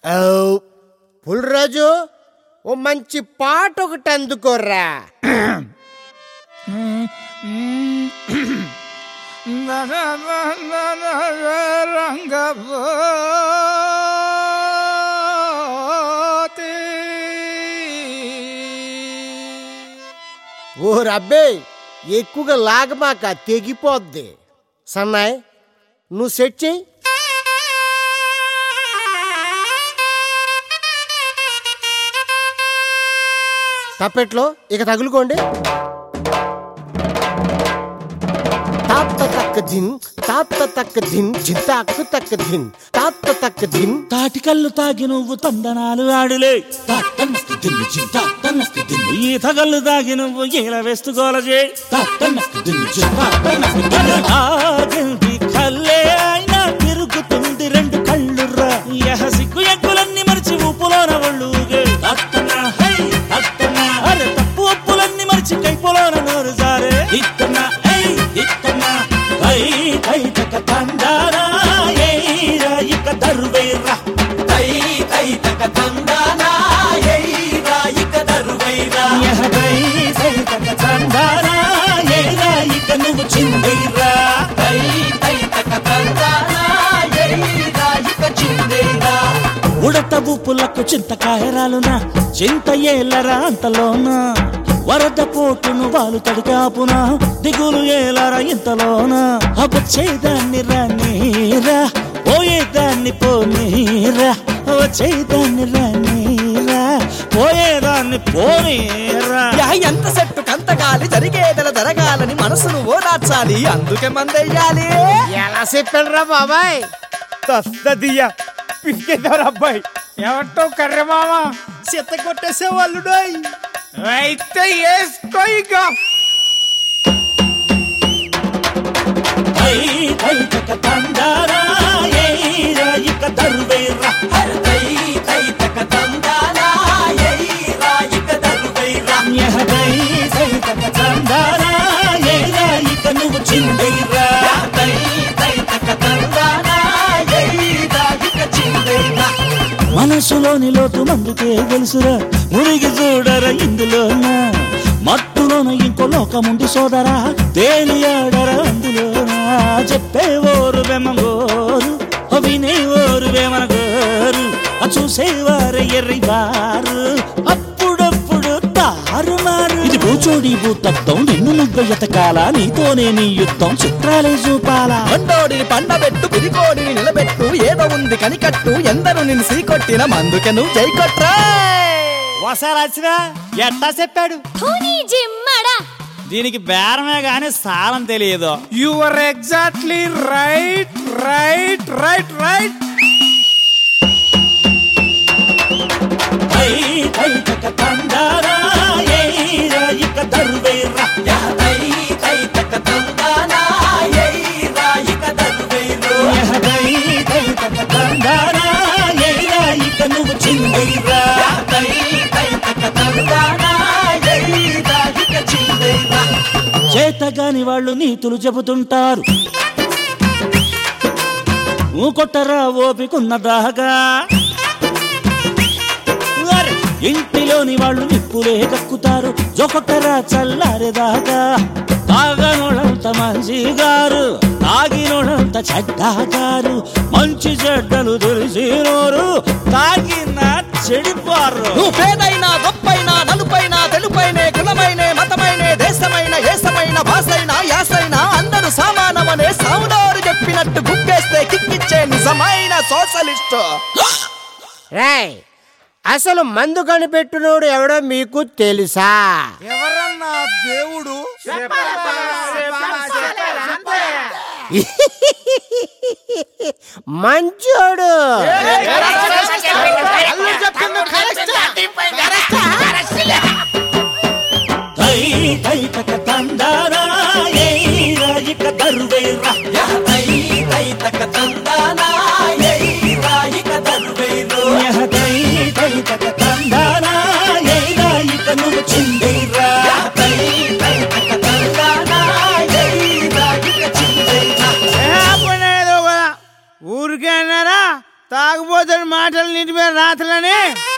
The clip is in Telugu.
పుల్రాజు ఓ మంచి పాట ఒకటి అందుకోర్రా ఓ రబ్బే ఎక్కువగా లాగమాక తెగిపోద్ది సన్నాయ్ నువ్వు సెట్ చేయి తప్పెట్లో ఇక తగులుకోండి తాత్త తక్క దిన్ తాత్త తక్క దిన్ జింతాకు తక్క దిన్ తాత్త తక్క దిన్ తాటికల్లు తాగి నువ్వు తందనాలు ఆడులే ఈత కళ్ళు తాగి నువ్వు ఈల వేస్తు గోలజే ఆగింది కల్లే అయినా తిరుగుతుంది రెండు కళ్ళు రా యహ సిగ్గు ఎగ్గులన్నీ మరిచి ఊపులోన ఒళ్ళు ఊగే. తత్తనా, హై, తత్తనా. అరే తప్పు ఒప్పులన్నీ మరిచి కైపోలోన నోరు జారే ఇత్తనా, హై, ఇత్తనా. హై, హై, తక తందానా, ఏయ్రా, ఇక దరువేరా. యహ హై, హై, తక తందానా, ఏయ్రా, ఇక నువ్వు చిందేరా. ఉడత బుప్పులకు చింతకాయరాలునా చింత ఏలరా అంతలోనా వరద పోటును వాళ్ళు తడికాపునా దిగులు ఏలరా ఇంతలోనా వచ్చేదాన్ని రానీరా పోయేదాన్ని పోనీరా వచ్చేదాన్ని రానీరా పోయేదాన్ని పోనీరా యా ఎంత సెట్టు కంత గాలి జరిగేదల జరగాలని మనసును ఓదార్చాలి అందుకే మందెయ్యాలి ఎలా చెప్పాను రా బాబాయ్ తస్తదియ్యా పిసికేశారు అబ్బాయి ఎవరితో కర్రె మామ చెత్త కొట్టేసే వాళ్ళు అయితే వేసుకో ఇక హై హై తక తందారా ఏరా ఇక దరువేరా యహ హై హై తక తందారా ఏరా ఇక నువ్వు చిందేరా మనసులోని లోతు మందుకే తెలుసురా మునిగి చూడరా ఇందులోన మత్తులోన ఇంకో లోకముంది సోదరా తేలియాడరా అందులోన చెప్పే ఓరు వెమగోరు వినే ఓరు వెమనగోరు ఆ చూసేవారు ఎర్రివారు అప్పుడప్పుడు తారుమారు ఇది భూచోడి భూతత్వం నిన్ను నువ్వు ఎతకాల నీతోనే నీ యుద్ధం చిత్రాలే చూపాలా కొండోడిని పండబెట్టు పిరికోడిని నిలబెట్టు ఏదో ఉంది కనికట్టు ఎందరు నిన్ను సీకొట్టిన మందుకే నువ్వు జై కొట్రా ఒకసారి వచ్చినా ఎట్టా చెప్పాడు ధోని జిమ్మడా దీనికి బేరమే గాని సారం తెలియదు you are exactly right right right right హై హై తక తందారా ఏరా ఇక దరువేరా యహ హై హై తక తందారా ఏరా ఇక నువ్వు చిందేరా చేతగాని వాళ్ళు నీతులు చెబుతుంటారు ఊకొట్టరా ఓపికున్న దాగా అరే, ఇంటిలోని వాళ్ళు నిప్పులే కక్కుతారు జొకొట్టరా చల్లారేదాకా తాగనోళ్ళంత మంచి గారు తాగినోళ్ళంత చెడ్డగారు మంచి చెడ్డలు తెలిసినోరు తాగిన చెడిపారు నువ్వు పేదైనా గొప్పైనా నలుపైనా తెలుపైనే కులమైనే మతమైనే దేశమైన ఏసమైన భాషైనా యాసైనా అందరూ సమానమనే సౌండోరు చెప్పినట్టు గుక్కేస్తే కిక్కిచ్చే నిజమైన సోషలిస్టు రాయ్ అసలు మందు కనిపెట్టినోడు ఎవడో మీకు తెలుసా ఎవరన్నా దేవుడు మంచోడు తై తై తక తందారా ఏరా ఇక దరువేరా యహ తై తై తక తందారా ఏరా ఇక నువ్వు చిందేరా ఊరికే అన్నారా తాగుబోతున్న మాటలు నాథులని